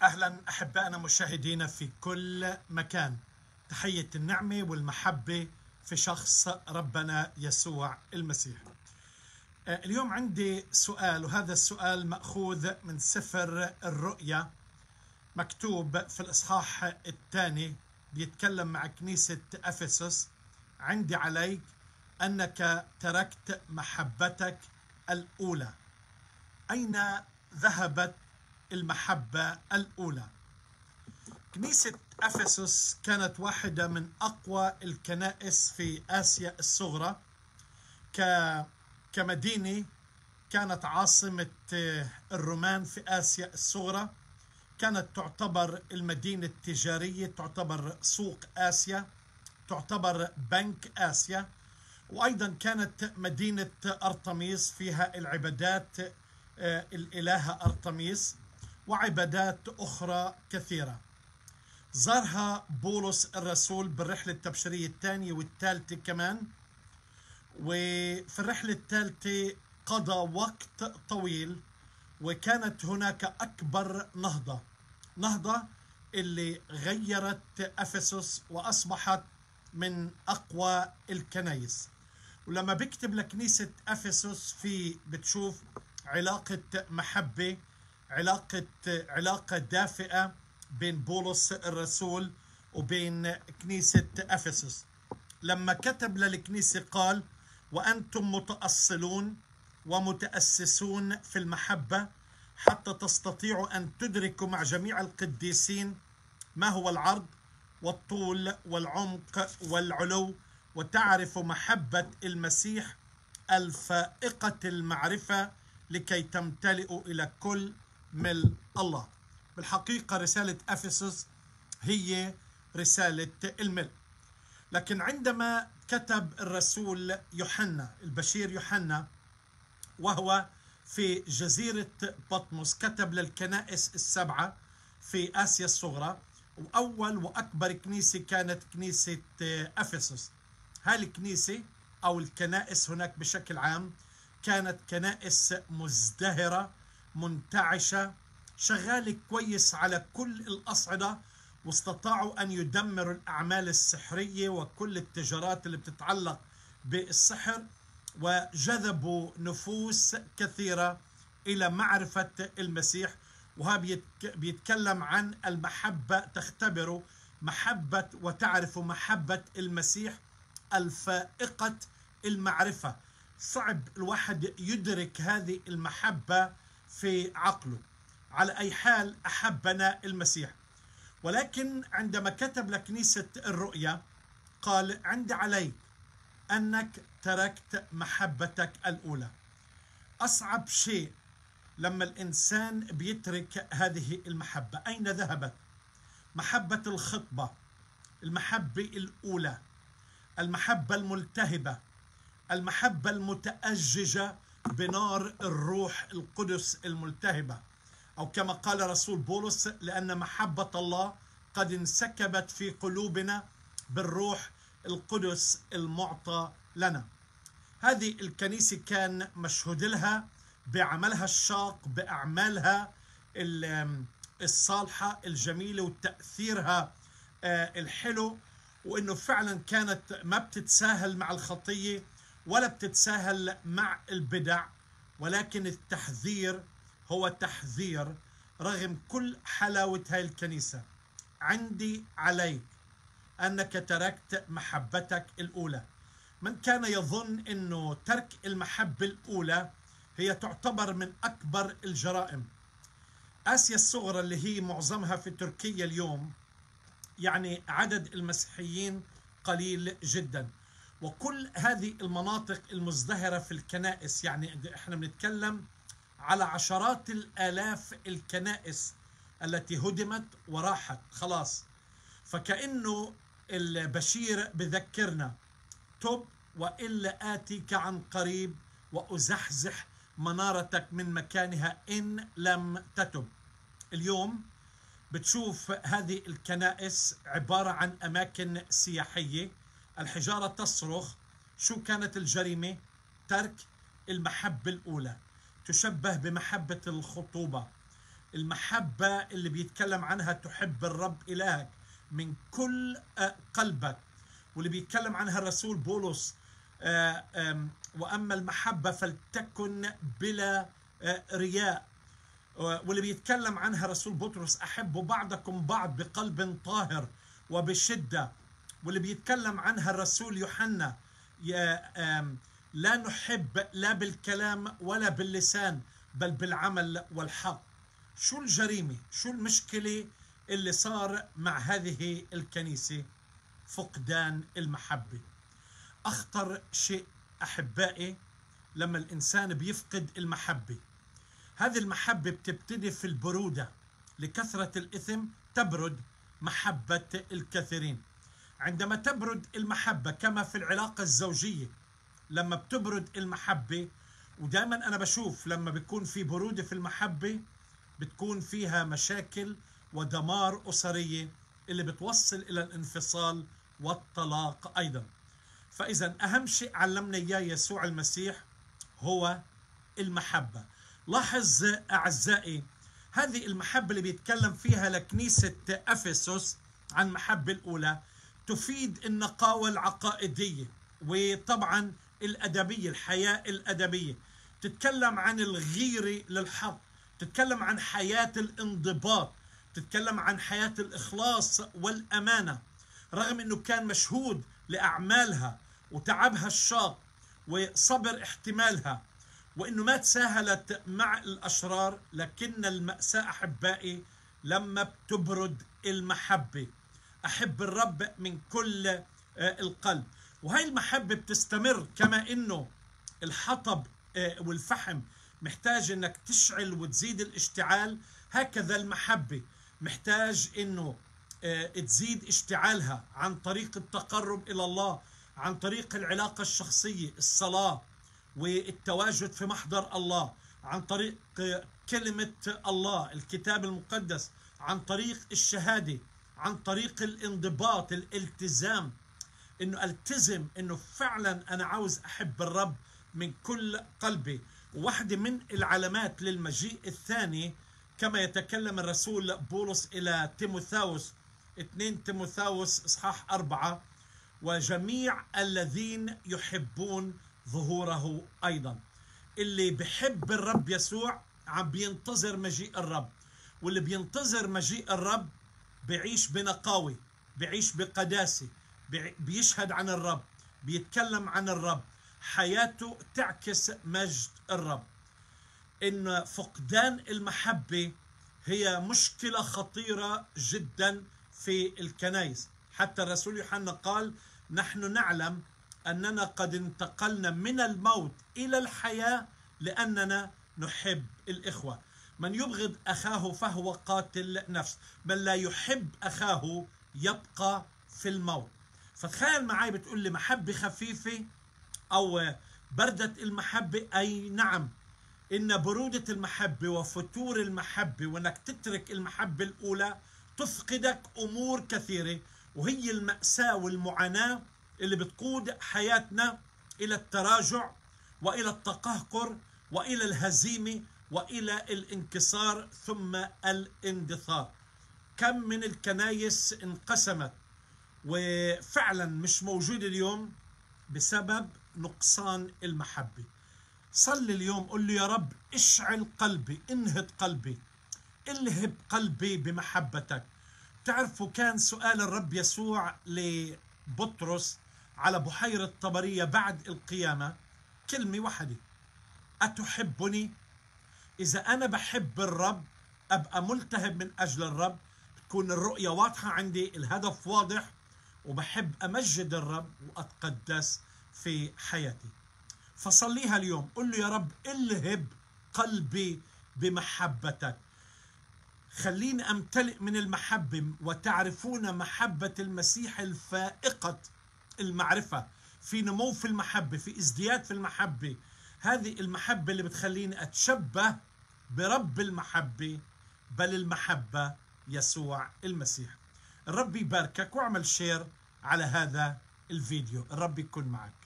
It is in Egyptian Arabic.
اهلا احبائنا مشاهدينا في كل مكان تحيه النعمه والمحبه في شخص ربنا يسوع المسيح آه، اليوم عندي سؤال وهذا السؤال ماخوذ من سفر الرؤيا مكتوب في الاصحاح الثاني بيتكلم مع كنيسه افسس عندي عليك انك تركت محبتك الاولى اين ذهبت المحبة الأولى كنيسة أفسس كانت واحدة من أقوى الكنائس في آسيا الصغرى ك... كمدينة كانت عاصمة الرومان في آسيا الصغرى كانت تعتبر المدينة التجارية تعتبر سوق آسيا تعتبر بنك آسيا وأيضا كانت مدينة أرطميس فيها العبادات آه، الإلهة أرطميس وعبادات أخرى كثيرة زارها بولس الرسول بالرحلة التبشيرية الثانية والثالثة كمان وفي الرحلة الثالثة قضى وقت طويل وكانت هناك أكبر نهضة نهضة اللي غيرت أفسس وأصبحت من أقوى الكنايس ولما بكتب لكنيسة أفسس في بتشوف علاقة محبة علاقة علاقة دافئة بين بولس الرسول وبين كنيسة أفسس لما كتب للكنيسة قال وأنتم متأصلون ومتأسسون في المحبة حتى تستطيعوا أن تدركوا مع جميع القديسين ما هو العرض والطول والعمق والعلو وتعرفوا محبة المسيح الفائقة المعرفة لكي تمتلئوا إلى كل مل الله بالحقيقة رسالة أفسس هي رسالة الملء لكن عندما كتب الرسول يوحنا البشير يوحنا وهو في جزيرة بطمس كتب للكنائس السبعة في آسيا الصغرى وأول وأكبر كنيسة كانت كنيسة أفسس هذه الكنيسة أو الكنائس هناك بشكل عام كانت كنائس مزدهرة منتعشة شغالة كويس على كل الأصعدة واستطاعوا أن يدمروا الأعمال السحرية وكل التجارات اللي بتتعلق بالسحر وجذبوا نفوس كثيرة إلى معرفة المسيح وهذا بيتكلم عن المحبة تختبروا محبة وتعرف محبة المسيح الفائقة المعرفة صعب الواحد يدرك هذه المحبة في عقله على أي حال أحبنا المسيح ولكن عندما كتب لكنيسة الرؤيا قال عند عليك أنك تركت محبتك الأولى أصعب شيء لما الإنسان بيترك هذه المحبة أين ذهبت محبة الخطبة المحبة الأولى المحبة الملتهبة المحبة المتأججة بنار الروح القدس الملتهبة أو كما قال رسول بولس لأن محبة الله قد انسكبت في قلوبنا بالروح القدس المعطى لنا هذه الكنيسة كان مشهود لها بعملها الشاق بأعمالها الصالحة الجميلة وتأثيرها آه، الحلو وانه فعلا كانت ما بتتساهل مع الخطيه ولا بتتساهل مع البدع ولكن التحذير هو تحذير رغم كل حلاوة هاي الكنيسة عندي عليك أنك تركت محبتك الأولى من كان يظن أنه ترك المحبة الأولى هي تعتبر من أكبر الجرائم آسيا الصغرى اللي هي معظمها في تركيا اليوم يعني عدد المسيحيين قليل جدا وكل هذه المناطق المزدهرة في الكنائس يعني احنا بنتكلم على عشرات الآلاف الكنائس التي هدمت وراحت خلاص فكأنه البشير بذكرنا تب وإلا آتيك عن قريب وأزحزح منارتك من مكانها إن لم تتب اليوم بتشوف هذه الكنائس عبارة عن أماكن سياحية الحجارة تصرخ شو كانت الجريمة ترك المحبة الأولى تشبه بمحبة الخطوبة المحبة اللي بيتكلم عنها تحب الرب إلهك من كل آه، قلبك واللي بيتكلم عنها الرسول بولس آه، آم، وأما المحبة فلتكن بلا آه، رياء واللي بيتكلم عنها رسول بطرس أحبوا بعضكم بعض بقلب طاهر وبشدة واللي بيتكلم عنها الرسول يوحنا يا- آم، لا نحب لا بالكلام ولا باللسان بل بالعمل والحق شو الجريمة شو المشكلة اللي صار مع هذه الكنيسة فقدان المحبة أخطر شيء أحبائي لما الإنسان بيفقد المحبة هذه المحبة بتبتدي في البرودة لكثرة الإثم تبرد محبة الكثيرين عندما تبرد المحبة كما في العلاقة الزوجية لما بتبرد المحبة ودائما أنا بشوف لما بيكون في برودة في المحبة بتكون فيها مشاكل ودمار أسرية اللي بتوصل إلى الانفصال والطلاق أيضا فإذا أهم شيء علمنا إياه يسوع المسيح هو المحبة لاحظ أعزائي هذه المحبة اللي بيتكلم فيها لكنيسة أفسس عن المحبة الأولى تفيد النقاوة العقائدية وطبعا الأدبية الحياة الأدبية تتكلم عن الغيرة للحق تتكلم عن حياة الانضباط تتكلم عن حياة الإخلاص والأمانة رغم أنه كان مشهود لأعمالها وتعبها الشاق وصبر احتمالها وانه ما تساهلت مع الاشرار لكن الماساه احبائي لما بتبرد المحبه احب الرب من كل آه، القلب وهي المحبه بتستمر كما انه الحطب آه، والفحم محتاج انك تشعل وتزيد الاشتعال هكذا المحبه محتاج انه آه، تزيد اشتعالها عن طريق التقرب الى الله عن طريق العلاقه الشخصيه الصلاه والتواجد في محضر الله عن طريق كلمة الله الكتاب المقدس عن طريق الشهادة عن طريق الانضباط الالتزام انه التزم انه فعلا انا عاوز احب الرب من كل قلبي واحدة من العلامات للمجيء الثاني كما يتكلم الرسول بولس الى تيموثاوس 2 تيموثاوس اصحاح أربعة وجميع الذين يحبون ظهوره ايضا اللي بحب الرب يسوع عم بينتظر مجيء الرب واللي بينتظر مجيء الرب بيعيش بنقاوة بيعيش بقداسة بيع- بيشهد عن الرب بيتكلم عن الرب حياته تعكس مجد الرب ان فقدان المحبه هي مشكله خطيره جدا في الكنائس حتى الرسول يوحنا قال نحن نعلم اننا قد انتقلنا من الموت الى الحياه لاننا نحب الاخوه من يبغض اخاه فهو قاتل نفس من لا يحب اخاه يبقى في الموت فتخيل معي بتقول لي محبه خفيفه او بردة المحبة أي نعم إن برودة المحبة وفتور المحبة وإنك تترك المحبة الأولى تفقدك أمور كثيرة وهي المأساة والمعاناة اللي بتقود حياتنا إلى التراجع وإلى التقهقر وإلى الهزيمة وإلى الانكسار ثم الاندثار كم من الكنايس انقسمت وفعلا مش موجودة اليوم بسبب نقصان المحبة صلي اليوم قل له يا رب اشعل قلبي انهض قلبي الهب قلبي بمحبتك تعرفوا كان سؤال الرب يسوع لبطرس على بحيرة طبرية بعد القيامة كلمة واحدة أتحبني إذا أنا بحب الرب أبقى ملتهب من أجل الرب تكون الرؤية واضحة عندي الهدف واضح وبحب أمجد الرب وأتقدس في حياتي فصليها اليوم قل له يا رب الهب قلبي بمحبتك خليني امتلئ من المحبه وتعرفون محبه المسيح الفائقه المعرفه في نمو في المحبه في ازدياد في المحبه هذه المحبه اللي بتخليني اتشبه برب المحبه بل المحبه يسوع المسيح الرب يباركك واعمل شير على هذا الفيديو الرب يكون معك